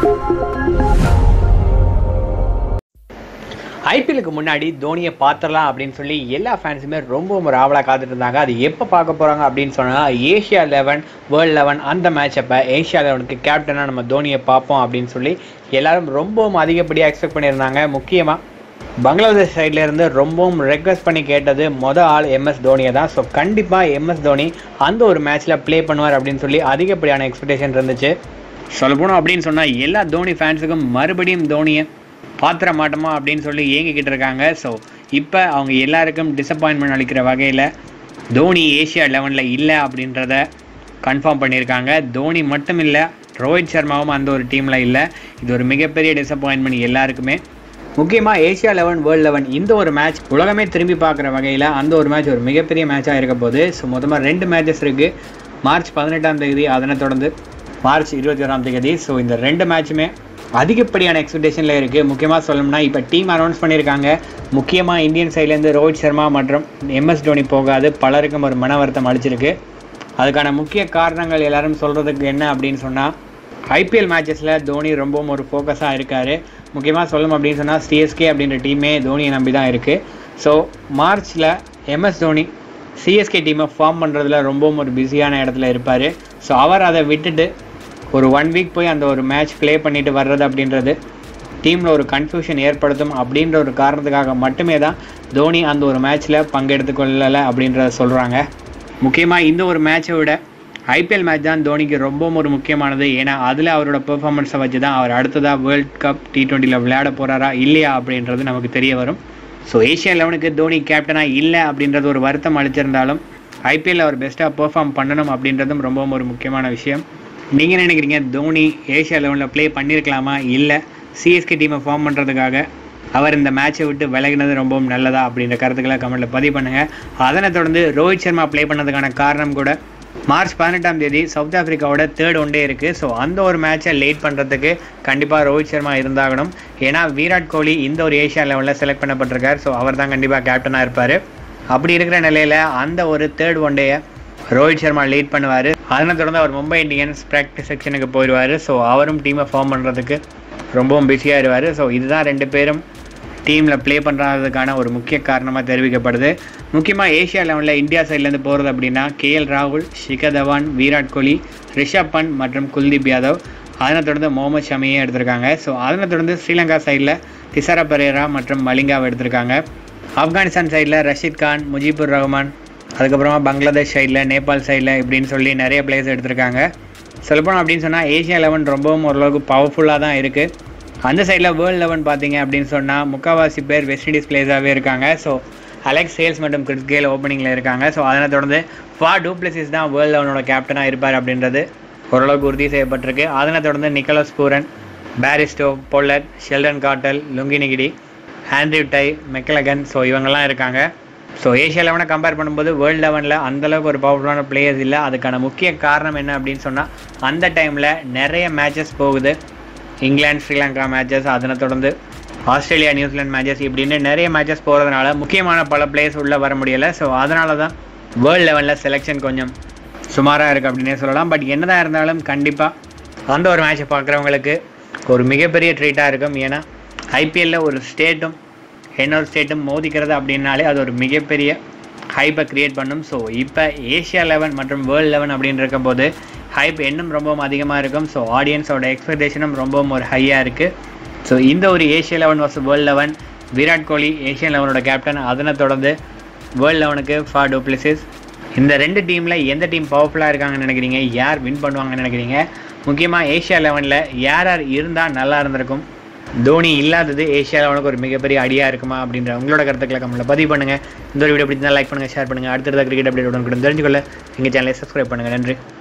ஐபிஎலுக்கு முன்னாடி தோனியை பார்த்துடலாம் அப்படின்னு சொல்லி எல்லா ஃபேன்ஸுமே ரொம்ப ஒரு ஆவலாக காத்துட்டு இருந்தாங்க அது எப்போ பார்க்க போகிறாங்க அப்படின்னு சொன்னால் ஏஷியா லெவன் வேர்ல்ட் லெவன் அந்த மேட்ச் அப்போ ஏஷியா லெவனுக்கு கேப்டனாக நம்ம தோனியை பார்ப்போம் அப்படின்னு சொல்லி எல்லாரும் ரொம்பவும் அதிகப்படியாக எக்ஸ்பெக்ட் பண்ணியிருந்தாங்க முக்கியமாக பங்களாதேஷ் சைட்ல இருந்து ரொம்பவும் ரெக்வஸ்ட் பண்ணி கேட்டது மொதல் ஆள் எம்எஸ் தோனியை தான் ஸோ கண்டிப்பாக எம்எஸ் தோனி அந்த ஒரு மேட்ச்சில் ப்ளே பண்ணுவார் அப்படின்னு சொல்லி அதிகப்படியான எக்ஸ்பெக்டேஷன் இருந்துச்சு சொல்ல போனோம் அப்படின்னு சொன்னால் எல்லா தோனி ஃபேன்ஸுக்கும் மறுபடியும் தோனியை பாத்திர மாட்டோமா அப்படின்னு சொல்லி ஏங்கிக்கிட்டு இருக்காங்க ஸோ இப்போ அவங்க எல்லாருக்கும் டிசப்பாயின்மெண்ட் அளிக்கிற வகையில் தோனி ஏஷியா லெவனில் இல்லை அப்படின்றத கன்ஃபார்ம் பண்ணியிருக்காங்க தோனி மட்டும் இல்லை ரோஹித் சர்மாவும் அந்த ஒரு டீமில் இல்லை இது ஒரு மிகப்பெரிய டிசப்பாயின்மெண்ட் எல்லாருக்குமே முக்கியமாக ஏஷியா லெவன் வேர்ல்ட் லெவன் இந்த ஒரு மேட்ச் உலகமே திரும்பி பார்க்குற வகையில் அந்த ஒரு மேட்ச் ஒரு மிகப்பெரிய மேட்சாக இருக்க போது ஸோ மொத்தமாக ரெண்டு மேட்சஸ் இருக்குது மார்ச் பதினெட்டாம் தேதி அதனை தொடர்ந்து மார்ச் இருபத்தி ஓராம் தேதி ஸோ இந்த ரெண்டு மேட்சுமே அதிகப்படியான எக்ஸ்பெக்டேஷனில் இருக்குது முக்கியமாக சொல்லணும்னா இப்போ டீம் அனௌன்ஸ் பண்ணியிருக்காங்க முக்கியமாக இந்தியன் சைட்லேருந்து ரோஹித் சர்மா மற்றும் எம்எஸ் தோனி போகாது பலருக்கும் ஒரு மன வருத்தம் அளிச்சிருக்கு அதுக்கான முக்கிய காரணங்கள் எல்லாரும் சொல்கிறதுக்கு என்ன அப்படின்னு சொன்னால் ஐபிஎல் மேட்சஸில் தோனி ரொம்பவும் ஒரு ஃபோக்கஸாக இருக்கார் முக்கியமாக சொல்லணும் அப்படின்னு சொன்னால் சிஎஸ்கே அப்படின்ற டீமே தோனியை நம்பி தான் இருக்குது ஸோ மார்ச்சில் எம்எஸ் தோனி சிஎஸ்கே டீமை ஃபார்ம் பண்ணுறதுல ரொம்பவும் ஒரு பிஸியான இடத்துல இருப்பார் ஸோ அவர் அதை விட்டுட்டு ஒரு ஒன் வீக் போய் அந்த ஒரு மேட்ச் ப்ளே பண்ணிட்டு வர்றது அப்படின்றது டீமில் ஒரு கன்ஃபியூஷன் ஏற்படுத்தும் அப்படின்ற ஒரு காரணத்துக்காக மட்டுமே தான் தோனி அந்த ஒரு மேட்ச்சில் பங்கெடுத்து கொள்ளலை அப்படின்றத சொல்கிறாங்க முக்கியமாக இந்த ஒரு மேட்சை விட ஐபிஎல் மேட்ச் தான் தோனிக்கு ரொம்பவும் ஒரு முக்கியமானது ஏன்னா அதில் அவரோட பெர்ஃபார்மன்ஸை வச்சு தான் அவர் அடுத்ததாக வேர்ல்ட் கப் டி டுவெண்ட்டியில் விளையாட போகிறாரா இல்லையா அப்படின்றது நமக்கு தெரிய வரும் ஸோ ஏஷியா லெவனுக்கு தோனி கேப்டனாக இல்லை அப்படின்றது ஒரு வருத்தம் அளிச்சிருந்தாலும் ஐபிஎல் அவர் பெஸ்ட்டாக பெர்ஃபார்ம் பண்ணணும் அப்படின்றதும் ரொம்பவும் ஒரு முக்கியமான விஷயம் நீங்கள் என்ன நினைக்கிறீங்க தோனி ஏஷியா லெவலில் ப்ளே பண்ணியிருக்கலாமா இல்லை சிஎஸ்கே டீமை ஃபார்ம் பண்ணுறதுக்காக அவர் இந்த மேட்சை விட்டு விலகினது ரொம்பவும் நல்லதா அப்படின்ற கருத்துக்களை கமெண்ட்டில் பதிவு பண்ணுங்கள் அதனை தொடர்ந்து ரோஹித் சர்மா ப்ளே பண்ணதுக்கான காரணம் கூட மார்ச் பதினெட்டாம் தேதி சவுத் ஆஃப்ரிக்காவோட தேர்ட் ஒன் டே இருக்குது ஸோ அந்த ஒரு மேட்சை லேட் பண்ணுறதுக்கு கண்டிப்பாக ரோஹித் சர்மா இருந்தாகணும் ஏன்னா விராட் கோலி இந்த ஒரு ஏஷியா லெவலில் செலக்ட் பண்ணப்பட்டிருக்கார் ஸோ அவர் தான் கண்டிப்பாக கேப்டனாக இருப்பார் அப்படி இருக்கிற நிலையில் அந்த ஒரு தேர்ட் ஒன் டேயை ரோஹித் சர்மா லீட் பண்ணுவார் அதனை தொடர்ந்து அவர் மும்பை இந்தியன்ஸ் ப்ராக்டிஸ் செக்ஷனுக்கு போயிடுவார் ஸோ அவரும் டீமை ஃபார்ம் பண்ணுறதுக்கு ரொம்பவும் பிஸியாக இருவார் ஸோ இதுதான் ரெண்டு பேரும் டீமில் ப்ளே பண்ணுறதுக்கான ஒரு முக்கிய காரணமாக தெரிவிக்கப்படுது முக்கியமாக ஏஷியா லெவலில் இந்தியா சைட்லேருந்து போகிறது அப்படின்னா கேஎல் ராகுல் ஷிகர் தவான் விராட் கோலி ரிஷப் பண்ட் மற்றும் குல்தீப் யாதவ் அதனை தொடர்ந்து முகமது ஷமியை எடுத்திருக்காங்க ஸோ அதனை தொடர்ந்து ஸ்ரீலங்கா சைடில் திசாரா பரேரா மற்றும் மலிங்காவை எடுத்திருக்காங்க ஆப்கானிஸ்தான் சைடில் ரஷீத் கான் முஜிபுர் ரஹ்மான் அதுக்கப்புறமா பங்களாதேஷ் சைடில் நேபாள் சைடில் இப்படின்னு சொல்லி நிறைய பிளேயர்ஸ் எடுத்திருக்காங்க சொல்லப்போனோம் அப்படின்னு சொன்னால் ஏஷியா லெவன் ரொம்பவும் ஓரளவுக்கு பவர்ஃபுல்லாக தான் இருக்குது அந்த சைடில் வேர்ல்டு லெவன் பார்த்தீங்க அப்படின்னு சொன்னால் முக்கால்வாசி பேர் வெஸ்ட் இண்டீஸ் பிளேயர்ஸாகவே இருக்காங்க ஸோ அலெக்ஸ் சேல்ஸ் மற்றும் கிறிஸ் கேல் ஓப்பனிங்கில் இருக்காங்க ஸோ அதனை தொடர்ந்து ஃபா டூப்ளசிஸ் தான் வேர்ல்டு லெவனோட கேப்டனாக இருப்பார் அப்படின்றது ஓரளவுக்கு உறுதி செய்யப்பட்டிருக்கு அதனை தொடர்ந்து Nicholas Pooran Bairstow Pollard Sheldon Cottrell லுங்கினிகிடி ஆண்ட்ரியூ டை மெக்கலகன் ஸோ இவங்கெல்லாம் இருக்காங்க ஸோ ஏஷியா லெவனை கம்பேர் பண்ணும்போது வேர்ல்டு லெவனில் அந்தளவுக்கு ஒரு பவர்ஃபுல்லான பிளேயர்ஸ் இல்லை அதுக்கான முக்கிய காரணம் என்ன அப்படின்னு சொன்னால் அந்த டைமில் நிறைய மேட்சஸ் போகுது இங்கிலாந்து ஸ்ரீலங்கா மேட்சஸ் அதனை தொடர்ந்து ஆஸ்திரேலியா நியூசிலாந்து மேட்சஸ் இப்படின்னு நிறைய மேட்சஸ் போகிறதுனால முக்கியமான பல பிளேயர்ஸ் உள்ளே வர முடியலை ஸோ அதனால தான் வேர்ல்டு லெவலில் செலெக்ஷன் கொஞ்சம் சுமாராக இருக்குது அப்படின்னே சொல்லலாம் பட் என்னதான் இருந்தாலும் கண்டிப்பாக அந்த ஒரு மேட்சை பார்க்குறவங்களுக்கு ஒரு மிகப்பெரிய ட்ரீட்டாக இருக்கும் ஏன்னா ஐபிஎல்லில் ஒரு ஸ்டேட்டும் இன்னொரு ஸ்டேட்டும் மோதிக்கிறது அப்படின்னாலே அது ஒரு மிகப்பெரிய ஹைப்பை க்ரியேட் பண்ணும் ஸோ இப்போ ஏஷியா லெவன் மற்றும் வேர்ல்டு லெவன் அப்படின்னு இருக்கும்போது ஹைப் இன்னும் ரொம்பவும் அதிகமாக இருக்கும் ஸோ ஆடியன்ஸோட எக்ஸ்பெக்டேஷனும் ரொம்பவும் ஒரு ஹையாக இருக்குது ஸோ இந்த ஒரு Asia eleven versus world eleven Virat Kohli Asian லெவனோட கேப்டன் அதனை தொடர்ந்து வேர்ல்டு லெவனுக்கு ஃபா டூப்ளிசிஸ் இந்த ரெண்டு டீமில் எந்த டீம் பவர்ஃபுல்லாக இருக்காங்கன்னு நினைக்கிறீங்க யார் வின் பண்ணுவாங்கன்னு நினைக்கிறீங்க முக்கியமாக ஏஷியா லெவனில் யார் யார் இருந்தால் நல்லா இருந்திருக்கும் தோனி இல்லாதது ஏஷியா லெவனுக்கு ஒரு மிகப்பெரிய அடியாக இருக்குமா அப்படின்ற உங்களோட கருத்துக்களை கமெண்ட்டில் பதிவு பண்ணுங்கள் இந்த ஒரு வீடியோ பிடிச்சிருந்தா லைக் பண்ணுங்கள் ஷேர் பண்ணுங்கள் அடுத்தடுத்த கிரிக்கெட் அப்டேட் உடனுக்குடன் தெரிஞ்சுக்கொள்ள எங்கள் சேனலை சப்ஸ்கிரைப் பண்ணுங்கள் நன்றி